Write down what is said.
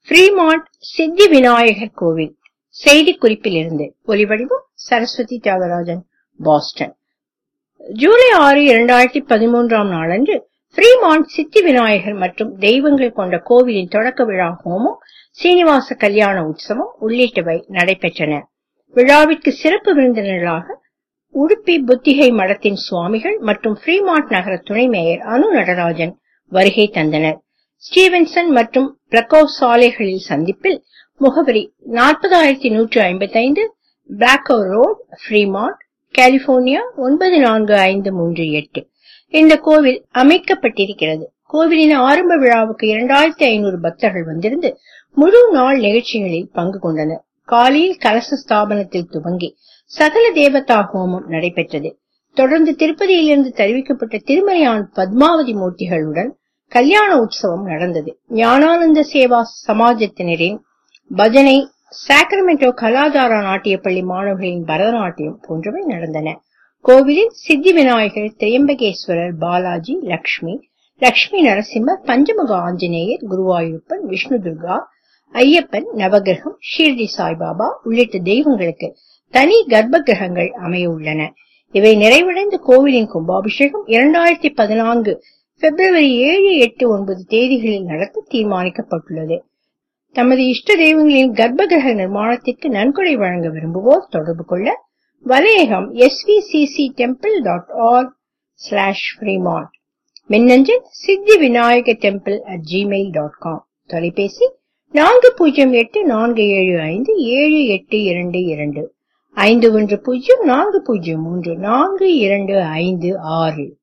Fremont சித்தி விநாயகர் கோவில் செய்திக்குறிப்பில் இருந்து ஒலிவடிவம் சரஸ்வதி தியாகராஜன் பாஸ்டன் ஜூலை ஆறு இரண்டாயிரத்தி பதிமூன்றாம் நாளன்று ஃப்ரீமாண்ட் சித்தி விநாயகர் மற்றும் தெய்வங்கள் கொண்ட கோவிலின் தொடக்க விழா ஹோமம் சீனிவாச கல்யாண உற்சவம் உள்ளிட்டவை நடைபெற்றன விழாவிற்கு சிறப்பு விருந்தினர்களாக உடுப்பி புத்திகை மடத்தின் சுவாமிகள் மற்றும் ஃப்ரீமாண்ட் நகர துணை மேயர் அனு நடராஜன் வருகை தந்தனர் ஸ்டீவன்சன் மற்றும் பிரகோ சாலைகளில் சந்திப்பில் முகவரி நாற்பதாயிரத்தி நூற்று ஐம்பத்தி ஐந்து பிளாக்கோ ரோட் ஃப்ரீமாண்ட் கலிபோர்னியா ஒன்பது நான்கு ஐந்து மூன்று எட்டு இந்த கோவில் அமைக்கப்பட்டிருக்கிறது கோவிலின் ஆரம்ப விழாவுக்கு இரண்டாயிரத்தி ஐநூறு பக்தர்கள் வந்திருந்து முழு நாள் நிகழ்ச்சிகளில் பங்கு கொண்டனர் காலையில் கலச ஸ்தாபனத்தில் துவங்கி சகல தேவதா ஹோமம் நடைபெற்றது தொடர்ந்து திருப்பதியிலிருந்து தெரிவிக்கப்பட்ட திருமலையான் பத்மாவதி மூர்த்திகளுடன் கல்யாண உற்சவம் நடந்தது ஞானானந்த சேவா சமாஜத்தினரின் பஜனை சாக்ரமெண்டோ கலாதார நாட்டிய பள்ளி மாணவர்களின் பரதநாட்டியம் போன்றவை நடந்தன கோவிலில் சித்தி விநாயகர் திரியம்பகேஸ்வரர் பாலாஜி லக்ஷ்மி லக்ஷ்மி நரசிம்மர் பஞ்சமுக ஆஞ்சநேயர் குருவாயூரப்பன் விஷ்ணு துர்கா ஐயப்பன் நவகிரகம் ஷீர்டி சாய்பாபா உள்ளிட்ட தெய்வங்களுக்கு தனி கர்ப்ப கிரகங்கள் அமைய உள்ளன இவை நிறைவடைந்த கோவிலின் கும்பாபிஷேகம் இரண்டாயிரத்தி பதினான்கு பிப்ரவரி ஏழு எட்டு ஒன்பது தேதிகளில் நடத்த தீர்மானிக்கப்பட்டுள்ளது தமது இஷ்ட தெய்வங்களின் கர்ப்ப கிரக நிர்மாணத்திற்கு நன்கொடை வழங்க விரும்புவோர் தொடர்பு கொள்ள வலையகம் SVCC temple dot org slash Fremont மின்னஞ்சல் Siddhi Vinayaka temple at Gmail dot com தொலைபேசி நான்கு பூஜ்ஜியம் எட்டு நான்கு ஏழு ஐந்து ஏழு எட்டு இரண்டு இரண்டு ஐந்து ஒன்று பூஜ்ஜியம் நான்கு பூஜ்ஜியம் மூன்று நான்கு இரண்டு ஐந்து ஆறு